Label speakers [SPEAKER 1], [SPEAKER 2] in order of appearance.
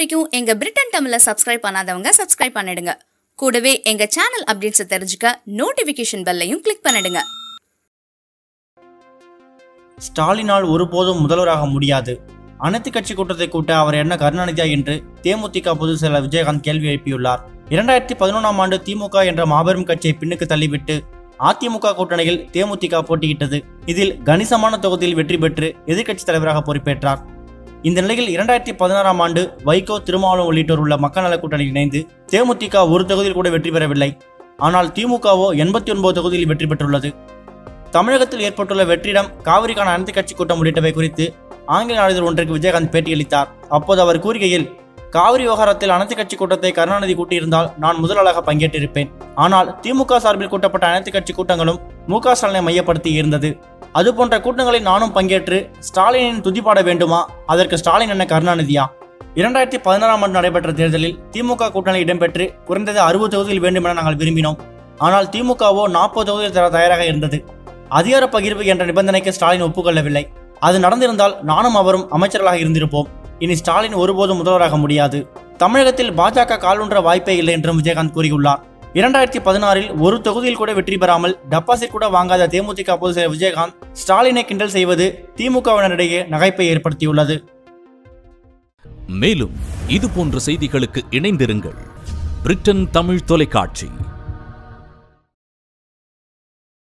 [SPEAKER 1] வரைக்கும் எங்க பிரிட்டன் தமிழை சப்ஸ்கிரைப் பண்ணாதவங்க சப்ஸ்கிரைப் பண்ணிடுங்க கூடவே எங்க சேனல் அப்டேட்ஸை தெரிஞ்சுக்க நோட்டிபிகேஷன் பெல்லையும் கிளிக் பண்ணிடுங்க
[SPEAKER 2] ஸ்டாலினால் ஒருபோதும் முதல்வராக முடியாது அனைத்து கட்சி கூட்டத்தை கூட்ட அவர் என்ன கருணாநிதியா என்று தேமுதிக பொதுச் செயலர் விஜயகாந்த் கேள்வி எழுப்பியுள்ளார் இரண்டாயிரத்தி பதினொன்றாம் ஆண்டு திமுக என்ற மாபெரும் கட்சியை பின்னுக்கு தள்ளிவிட்டு அதிமுக கூட்டணியில் தேமுதிக போட்டியிட்டது இதில் கணிசமான தொகுதியில் வெற்றி பெற்று எதிர்க்கட்சி தலைவராக பொறுப்பேற்றார் இந்த நிலையில் இரண்டாயிரத்தி பதினாறாம் ஆண்டு வைகோ திருமாவளவன் உள்ளிட்டோர் உள்ள மக்கள் நல கூட்டணியில் இணைந்து தேமுதிக ஒரு தொகுதியில் கூட வெற்றி பெறவில்லை ஆனால் திமுகவோ எண்பத்தி ஒன்பது தொகுதியில் வெற்றி பெற்றுள்ளது தமிழகத்தில் ஏற்பட்டுள்ள வெற்றிடம் காவிரிக்கான அனைத்து கட்சி கூட்டம் உள்ளிட்டவை குறித்து ஆங்கில நாளிதழ் ஒன்றுக்கு விஜயகாந்த் பேட்டியளித்தார் அப்போது அவர் கூறுகையில் காவிரி விவகாரத்தில் அனைத்து கட்சி கூட்டத்தை கருணாநிதி கூட்டியிருந்தால் நான் முதலாளாக பங்கேற்றிருப்பேன் ஆனால் திமுக சார்பில் கூட்டப்பட்ட அனைத்து கட்சி கூட்டங்களும் மு க ஸ்டாலினை மையப்படுத்தி இருந்தது அதுபோன்ற கூட்டங்களில் நானும் பங்கேற்று ஸ்டாலினின் துதிப்பாட வேண்டுமா அதற்கு ஸ்டாலின் என்ன கருணாநிதியா இரண்டாயிரத்தி பதினாறாம் ஆண்டு நடைபெற்ற தேர்தலில் திமுக கூட்டணி இடம்பெற்று குறைந்தது அறுபது தொகுதியில் வேண்டும் என நாங்கள் விரும்பினோம் ஆனால் திமுகவோ நாற்பது தொகுதியில் தர தயாராக இருந்தது அதிகார பகிர்வு என்ற நிபந்தனைக்கு ஸ்டாலின் ஒப்புக்கொள்ளவில்லை அது நடந்திருந்தால் நானும் அவரும் அமைச்சர்களாக இருந்திருப்போம் இனி ஸ்டாலின் ஒருபோதும் முதல்வராக முடியாது தமிழகத்தில் பாஜக காலூன்ற வாய்ப்பே இல்லை என்றும் விஜயகாந்த் கூறியுள்ளார் இரண்டாயிரத்தி பதினாறில் ஒரு தொகுதியில் கூட வெற்றி பெறாமல் டெபாசிட் கூட வாங்காத தேமுதிக பொதுச் செயலர் விஜயகாந்த் ஸ்டாலினை கிண்டல் செய்வது திமுகவினரிடையே நகைப்பை ஏற்படுத்தியுள்ளது
[SPEAKER 3] மேலும் இது போன்ற செய்திகளுக்கு இணைந்திருங்கள் பிரிட்டன் தமிழ் தொலைக்காட்சி